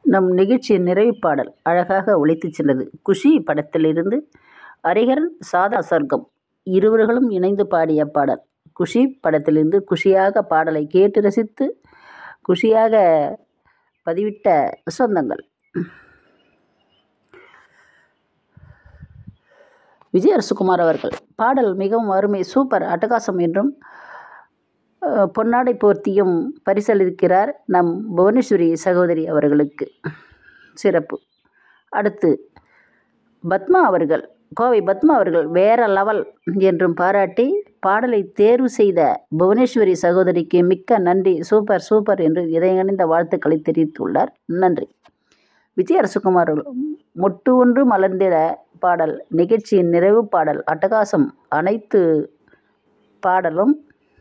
நம் நிகழ்ச்சியின் நிறைவு பாடல் அழகாக ஒலித்துச் சென்றது குஷி படத்திலிருந்து ஹரிஹரன் சாதா சர்க்கம் இருவர்களும் இணைந்து பாடிய பாடல் குஷி படத்திலிருந்து குஷியாக பாடலை கேட்டு ரசித்து குஷியாக பதிவிட்ட சொந்தங்கள் விஜய் அரசுகுமார் அவர்கள் பாடல் மிகவும் அருமை சூப்பர் அட்டகாசம் என்றும் அஹ், பொன்னாடை போர்த்தியும் பரிசளிக்கிறார் நம் புவனேஸ்வரி சகோதரி அவர்களுக்கு சிறப்பு அடுத்து பத்மா அவர்கள் கோவை பத்மா அவர்கள் வேற லெவல் என்றும் பாராட்டி பாடலை தேர்வு செய்த புவனேஸ்வரி சகோதரிக்கு மிக்க நன்றி சூப்பர் சூப்பர் என்று இதயங்கணிந்த வாழ்த்துக்களை தெரிவித்துள்ளார் நன்றி விஜய் அரசுகுமார் அவர்கள் மொட்டு ஒன்று மலர்ந்திட பாடல் நிகழ்ச்சியின் நிறைவு பாடல் அட்டகாசம் அனைத்து பாடலும்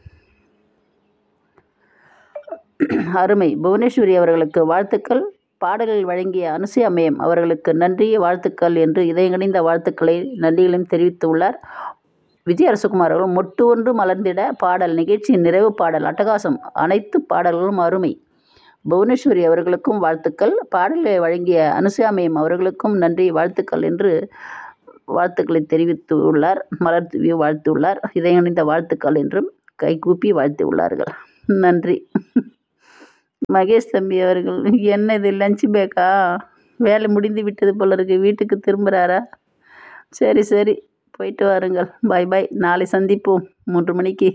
அருமை புவனேஸ்வரி அவர்களுக்கு வாழ்த்துக்கள் பாடலில் வழங்கிய அனுசூயா மேம் அவர்களுக்கு நன்றி வாழ்த்துக்கள் என்று இதயங்கணிந்த வாழ்த்துக்களை நன்றிகளையும் தெரிவித்துள்ளார் விஜய் அரசுகுமார் அவர்கள் மொட்டு ஒன்று மலர்ந்திட பாடல் நிகழ்ச்சியின் நிறைவு பாடல் அட்டகாசம் அனைத்து பாடல்களும் அருமை புவனேஸ்வரி அவர்களுக்கும் வாழ்த்துக்கள் பாடலை வழங்கிய அனுசூயா மேம் அவர்களுக்கும் நன்றி வாழ்த்துக்கள் என்று வாழ்த்துக்களை தெரிவித்துள்ளார் மலர் தூவி வாழ்த்துள்ளார் இதயணிந்த வாழ்த்துக்கள் என்றும் கைகூப்பி வாழ்த்தியுள்ளார்கள் நன்றி மகேஷ் தம்பி அவர்கள் என்ன இது லஞ்ச் பேக்கா வேலை முடிந்து விட்டது போல இருக்கு வீட்டுக்கு திரும்புகிறாரா சரி சரி போயிட்டு வாருங்கள் பாய் பாய் நாளை சந்திப்போம் மூன்று மணிக்கு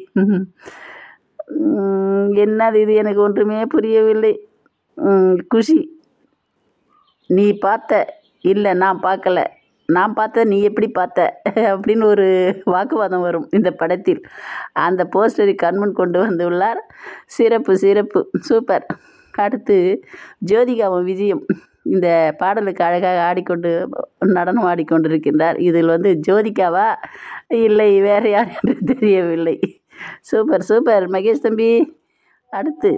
உம், என்னது இது எனக்கு ஒன்றுமே புரியவில்லை உம், குஷி நீ பார்த்த இல்லை நான் பார்க்கல நான் பார்த்த நீ எப்படி பார்த்த அப்படின்னு ஒரு வாக்குவாதம் வரும் இந்த படத்தில் அந்த போஸ்டரை கண்முன் கொண்டு வந்துள்ளார் சிறப்பு சிறப்பு சூப்பர் அடுத்து ஜோதிகாவும் விஜயம் இந்த பாடலுக்கு அழகாக ஆடிக்கொண்டு நடனம் ஆடிக்கொண்டிருக்கின்றார் இதில் வந்து ஜோதிகாவா இல்லை வேறு யார் என்று தெரியவில்லை சூப்பர் சூப்பர் மகேஷ் தம்பி அடுத்து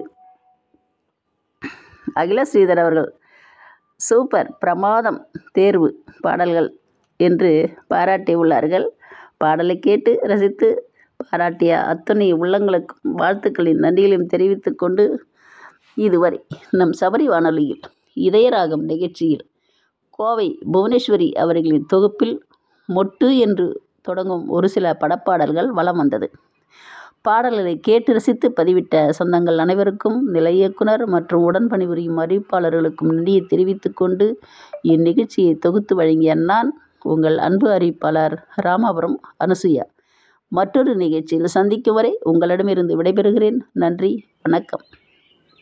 அகில ஸ்ரீதர் அவர்கள் சூப்பர் பிரமாதம் தேர்வு பாடல்கள் என்று பாராட்டியுள்ளார்கள் பாடலை கேட்டு ரசித்து பாராட்டிய அத்தனை உள்ளங்களுக்கும் வாழ்த்துக்களின் நன்றிகளையும் தெரிவித்துக் கொண்டு இதுவரை நம் சபரி வானொலியில் இதயராகம் நிகழ்ச்சியில் கோவை புவனேஸ்வரி அவர்களின் தொகுப்பில் மொட்டு என்று தொடங்கும் ஒரு சில படப்பாடல்கள் வலம் வந்தது பாடல்களை கேட்டு ரசித்து பதிவிட்ட சொந்தங்கள் அனைவருக்கும் நிலை இயக்குனர் மற்றும் உடன் பணிபுரியும் அறிவிப்பாளர்களுக்கும் நன்றியை தெரிவித்துக் கொண்டு இந்நிகழ்ச்சியை தொகுத்து வழங்கிய நான் உங்கள் அன்பு அறிவிப்பாளர் ராமாபுரம் அனுசுயா மற்றொரு நிகழ்ச்சியில் சந்திக்கும் வரை உங்களிடமிருந்து விடைபெறுகிறேன் நன்றி வணக்கம்